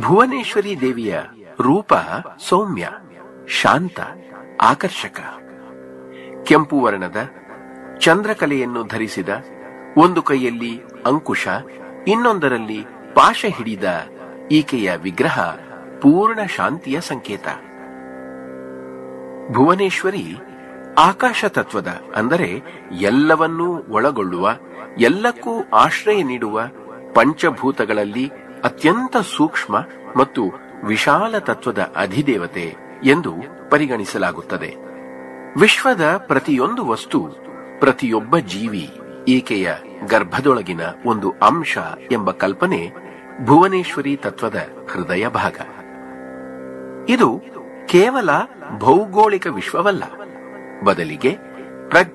ಭುವನೇಶ್ವರಿ ದೇವಿಯ ರೂಪ ಸೌಮ್ಯ ಶಾಂತ ಆಕರ್ಷಕ ಕೆಂಪು ವರ್ಣದ ಚಂದ್ರಕಲೆಯನ್ನು ಧರಿಸಿದ ಒಂದು ಕೈಯಲ್ಲಿ ಅಂಕುಶ ಇನ್ನೊಂದರಲ್ಲಿ ಪಾಶ ಹಿಡಿದ ಈಕೆಯ ವಿಗ್ರಹ ಪೂರ್ಣ ಶಾಂತಿಯ ಸಂಕೇತ ಭುವನೇಶ್ವರಿ ಆಕಾಶ ತತ್ವದ ಅಂದರೆ ಎಲ್ಲವನ್ನೂ ಒಳಗೊಳ್ಳುವ ಎಲ್ಲಕ್ಕೂ ಆಶ್ರಯ ನೀಡುವ ಪಂಚಭೂತಗಳಲ್ಲಿ ಅತ್ಯಂತ ಸೂಕ್ಷ್ಮ ಮತ್ತು ವಿಶಾಲ ತತ್ವದ ಅಧಿದೇವತೆ ಎಂದು ಪರಿಗಣಿಸಲಾಗುತ್ತದೆ ವಿಶ್ವದ ಪ್ರತಿಯೊಂದು ವಸ್ತು ಪ್ರತಿಯೊಬ್ಬ ಜೀವಿ ಈಕೆಯ ಗರ್ಭದೊಳಗಿನ ಒಂದು ಅಂಶ ಎಂಬ ಕಲ್ಪನೆ ಭುವನೇಶ್ವರಿ ತತ್ವದ ಹೃದಯ ಭಾಗ ಇದು ಕೇವಲ ಭೌಗೋಳಿಕ ವಿಶ್ವವಲ್ಲ ಬದಲಿಗೆ